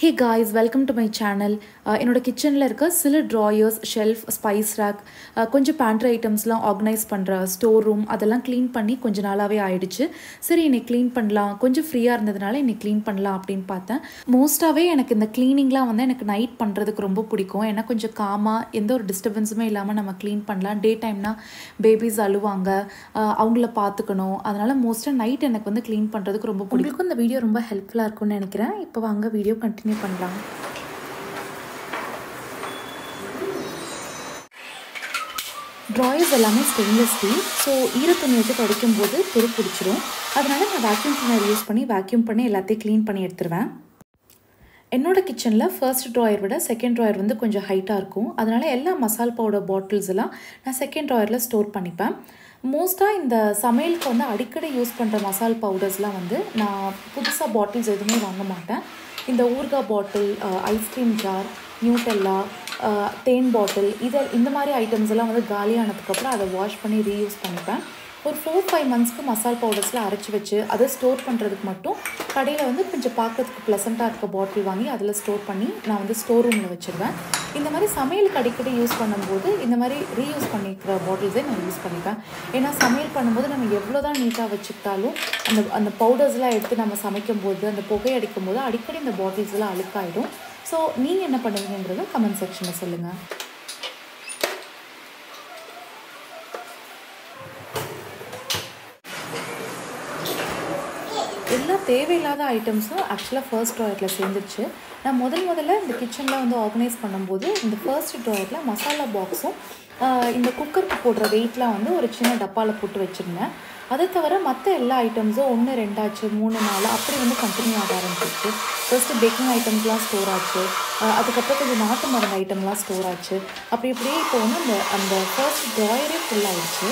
hey guys welcome to my channel என்னோட கிச்சனில் இருக்க சில ட்ராயர்ஸ் ஷெல்ஃப் ஸ்பைஸ் ரேக் கொஞ்சம் பேண்ட்ரி ஐட்டம்ஸ்லாம் ஆர்கனைஸ் பண்ணுற ஸ்டோர் ரூம் அதெல்லாம் க்ளீன் பண்ணி கொஞ்ச நாளாகவே ஆயிடுச்சு சரி இன்னைக்கு க்ளீன் பண்ணலாம் கொஞ்சம் ஃப்ரீயாக இருந்ததுனால இன்னைக்கு க்ளீன் பண்ணலாம் அப்படின்னு பார்த்தேன் மோஸ்ட்டாகவே எனக்கு இந்த க்ளீனிங்லாம் வந்து எனக்கு நைட் பண்ணுறதுக்கு ரொம்ப பிடிக்கும் ஏன்னா கொஞ்சம் காமாக எந்த ஒரு டிஸ்டர்பன்ஸுமே இல்லாமல் நம்ம க்ளீன் பண்ணலாம் டே டைம்னா பேபிஸ் அழுவாங்க அஹ் அவங்கள பார்த்துக்கணும் அதனால் மோஸ்ட்டாக நைட் எனக்கு வந்து க்ளீன் பண்ணுறதுக்கு ரொம்ப பிடிக்கும் இந்த வீடியோ ரொம்ப ஹெல்ப்ஃபுல்லாக இருக்கும்னு நினைக்கிறேன் இப்போ வாங்க வீடியோ கண்டினியூ பண்ணலாம் ட்ராயர்ஸ் எல்லாமே ஸ்டெயின்லெஸ் ஸ்டீல் ஸோ ஈரத்துணி வச்சு துடைக்கும் போது துரு பிடிச்சிரும் அதனால நான் வேக்யூம் கிளீனர் யூஸ் பண்ணி வேக்யூம் பண்ணி எல்லாத்தையும் க்ளீன் பண்ணி எடுத்துருவேன் என்னோட கிச்சனில் ஃபர்ஸ்ட் ட்ராயர் விட செகண்ட் ட்ராயர் வந்து கொஞ்சம் ஹைட்டாக இருக்கும் அதனால் எல்லா மசால் பவுடர் பாட்டில்ஸ் எல்லாம் நான் செகண்ட் ட்ராயரில் ஸ்டோர் பண்ணிப்பேன் மோஸ்ட்டாக இந்த சமையலுக்கு வந்து அடிக்கடி யூஸ் பண்ணுற மசால் பவுடர்ஸ்லாம் வந்து நான் புதுசாக பாட்டில்ஸ் எதுவுமே வாங்க மாட்டேன் இந்த ஊர்கா பாட்டில் ஐஸ்கிரீம் ஜார் நியூட்டெல்லா தேன் பாட்டில் இதை இந்த மாதிரி ஐட்டம்ஸ் எல்லாம் வந்து காலியானதுக்கப்புறம் அதை வாஷ் பண்ணி ரீயூஸ் பண்ணிப்பேன் ஒரு ஃபோர் ஃபைவ் மந்த்ஸ்க்கு மசால் பவுடர்ஸ்லாம் அரைச்சி வச்சு அதை ஸ்டோர் பண்ணுறதுக்கு மட்டும் கடையில் வந்து கொஞ்சம் பார்க்கறதுக்கு ப்ளசண்ட்டாக இருக்க பாட்டில் வாங்கி அதில் ஸ்டோர் பண்ணி நான் வந்து ஸ்டோர் ரூமில் வச்சுருவேன் இந்த மாதிரி சமையலுக்கு அடிக்கடி யூஸ் பண்ணும்போது இந்த மாதிரி ரீயூஸ் பண்ணிக்கிற பாட்டில்ஸே நான் யூஸ் பண்ணிப்பேன் ஏன்னா சமையல் பண்ணும்போது நம்ம எவ்வளோ தான் நீட்டாக வச்சுக்கிட்டாலும் அந்த அந்த பவுடர்ஸ்லாம் எடுத்து நம்ம சமைக்கும் போது அந்த புகை அடிக்கும் போது அடிக்கடி இந்த பாட்டில்ஸ்லாம் அழுக்காயிடும் ஸோ நீங்கள் என்ன பண்ணுவீங்கன்றதை கமெண்ட் செக்ஷனில் சொல்லுங்கள் எல்லா தேவையில்லாத ஐட்டம்ஸும் ஆக்சுவலாக ஃபர்ஸ்ட் ட்ராயரில் சேர்ந்துருச்சு நான் முதல் முதல்ல இந்த கிச்சனில் வந்து ஆர்கனைஸ் பண்ணும்போது இந்த ஃபர்ஸ்ட் ட்ராயரில் மசாலா பாக்ஸும் இந்த குக்கருக்கு போடுற வெயிட்லாம் வந்து ஒரு சின்ன டப்பாவில் போட்டு வச்சுருந்தேன் அதை தவிர மற்ற எல்லா ஐட்டம்ஸும் ஒன்று ரெண்டாச்சு மூணு நாலு அப்படி வந்து கண்டினியூ ஆக ஆரம்பிச்சிருச்சு ஃபர்ஸ்ட்டு பேக்கிங் ஐட்டம்ஸ்லாம் ஸ்டோர் ஆச்சு அதுக்கப்புறம் கொஞ்சம் நாட்டு மருந்து ஐட்டம்லாம் ஸ்டோர் ஆச்சு அப்படி இப்படியே இப்போ வந்து அந்த அந்த ஃபர்ஸ்ட் ட்ராயரே ஃபுல் ஆயிடுச்சு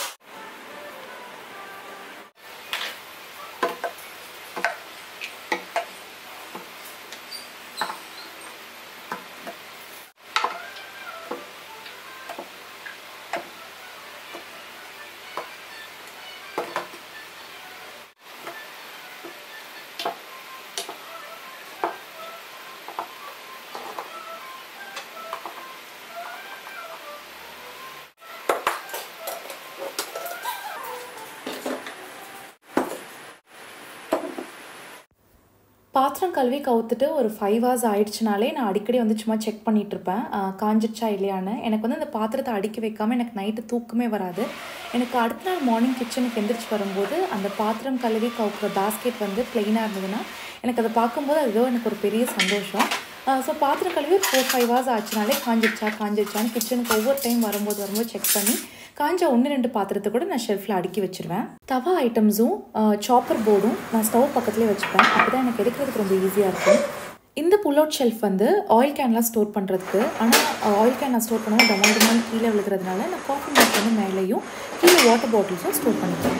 பாத்திரம் கழுவி கவுத்துட்டு ஒரு ஃபைவ் ஹவர்ஸ் ஆயிடுச்சுனாலே நான் அடிக்கடி வந்து சும்மா செக் பண்ணிகிட்டு இருப்பேன் காஞ்சிடுச்சா இல்லையான்னு எனக்கு வந்து அந்த பாத்திரத்தை அடுக்கி வைக்காமல் எனக்கு நைட்டு தூக்கமே வராது எனக்கு அடுத்த நாள் மார்னிங் கிச்சனுக்கு எந்திரிச்சு வரும்போது அந்த பாத்திரம் கழுவி கவுக்குற பேஸ்கெட் வந்து ப்ளெயினாக இருந்ததுன்னா எனக்கு அதை பார்க்கும்போது அது ஏதோ எனக்கு ஒரு பெரிய சந்தோஷம் ஸோ பாத்திரம் கழுவி ஒரு ஃபோர் ஃபைவ் ஹவர்ஸ் ஆச்சுனாலே காஞ்சிடுச்சா காஞ்சிடுச்சான்னு கிச்சனுக்கு ஒவ்வொரு டைம் வரும்போது வரும்போது செக் பண்ணி காஞ்ச ஒன்று ரெண்டு பாத்திரத்தை கூட நான் ஷெல்ஃபில் அடுக்கி வச்சுருவேன் தவா ஐட்டம்ஸும் சாப்பர் போர்டும் நான் ஸ்டவ் பக்கத்துலேயே வச்சுப்பேன் அப்போ தான் எனக்கு எடுக்கிறதுக்கு ரொம்ப ஈஸியாக இருக்கும் இந்த புல் அவுட் ஷெல்ஃப் வந்து ஆயில் கேன்லாம் ஸ்டோர் பண்ணுறதுக்கு ஆனால் ஆயில் கேன் நான் ஸ்டோர் பண்ணுவோம் டமால் டமால் கீழே விழுகிறதுனால நான் காஃபி மேக் வந்து மேலேயும் கீழே வாட்டர் பாட்டில்ஸும் ஸ்டோர் பண்ணிப்பேன்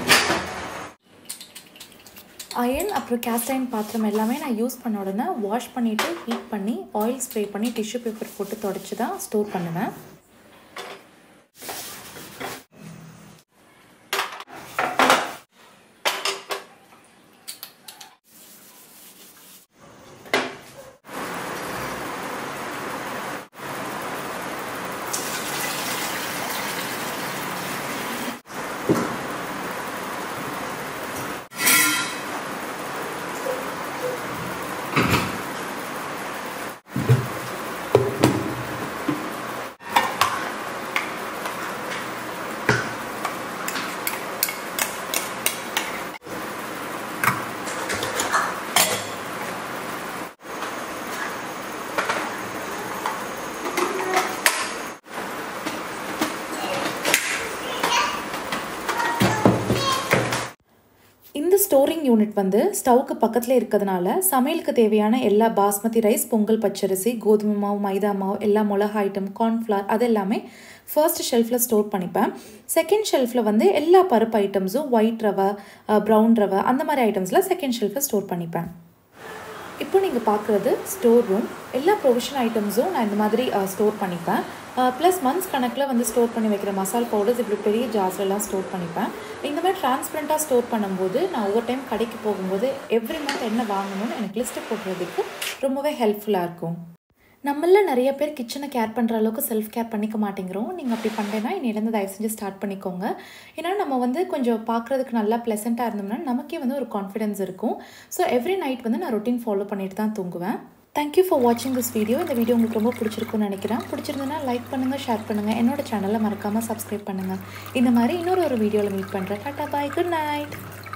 அயன் அப்புறம் கேஸ்ட் அயன் பாத்திரம் எல்லாமே நான் யூஸ் பண்ண உடனே வாஷ் பண்ணிவிட்டு ஹீட் பண்ணி ஆயில் ஸ்ப்ரே பண்ணி டிஷ்யூ பேப்பர் போட்டு தொடச்சி தான் ஸ்டோர் பண்ணுவேன் இந்த ஸ்டோரிங் யூனிட் வந்து ஸ்டவ்க்கு பக்கத்தில் இருக்கிறதுனால சமையலுக்கு தேவையான எல்லா பாஸ்மதி ரைஸ் பொங்கல் பச்சரிசி கோதுமை மாவு மைதா மாவு எல்லா மிளகா ஐட்டம் கார்ன்ஃப்ளவர் அது எல்லாமே ஃபர்ஸ்ட் ஷெல்ஃபில் ஸ்டோர் பண்ணிப்பேன் செகண்ட் ஷெல்ஃபில் வந்து எல்லா பருப்பு ஐட்டம்ஸும் ஒயிட் ரவை ப்ரௌன் ரவை அந்த மாதிரி ஐட்டம்ஸில் செகண்ட் ஷெல்ஃபில் ஸ்டோர் பண்ணிப்பேன் இப்போ நீங்கள் பார்க்குறது ஸ்டோர் ரூம் எல்லா ப்ரொவிஷன் ஐட்டம்ஸும் நான் இந்த மாதிரி ஸ்டோர் பண்ணிப்பேன் ப்ளஸ் மந்த்ஸ் கணக்கில் வந்து ஸ்டோர் பண்ணி வைக்கிற மசால் பவுடர்ஸ் இப்படி பெரிய ஜார்ஸ்லாம் ஸ்டோர் பண்ணிப்பேன் இந்த மாதிரி டிரான்ஸ்பரண்ட்டாக ஸ்டோர் பண்ணும்போது நான் ஒவ்வொரு டைம் கடைக்கு போகும்போது எவ்ரி மந்த் என்ன வாங்கணும்னு எனக்கு லிஸ்ட்டு போடுறதுக்கு ரொம்பவே ஹெல்ப்ஃபுல்லாக இருக்கும் நம்மள நிறைய பேர் கிச்சனை கேர் பண்ணுற அளவுக்கு செல்ஃப் கேர் பண்ணிக்க மாட்டேங்கிறோம் நீங்கள் அப்படி பண்ணேன்னா இன்னிலேருந்து தயவு செஞ்சு ஸ்டார்ட் பண்ணிக்கோங்க ஏன்னா நம்ம வந்து கொஞ்சம் பார்க்குறதுக்கு நல்லா ப்ளசண்ட்டாக இருந்தோம்னா நமக்கே வந்து ஒரு கான்ஃபிடென்ஸ் இருக்கும் ஸோ எவ்ரி நைட் வந்து நான் ரொட்டீன் ஃபாலோ பண்ணிட்டு தான் தூங்குவேன் தேங்க்யூ ஃபார் வாட்சிங் திஸ் வீடியோ இந்த வீடியோ உங்களுக்கு ரொம்ப பிடிச்சிருக்குன்னு நினைக்கிறேன் பிடிச்சிருந்ததுன்னா லைக் பண்ணுங்கள் ஷேர் பண்ணுங்கள் என்னோட சேனலை மறக்காமல் சப்ஸ்கிரைப் பண்ணுங்கள் இந்த மாதிரி இன்னொரு ஒரு வீடியோவில் மீட் பண்ணுறேன் டாட்டா பாய் குட் நைட்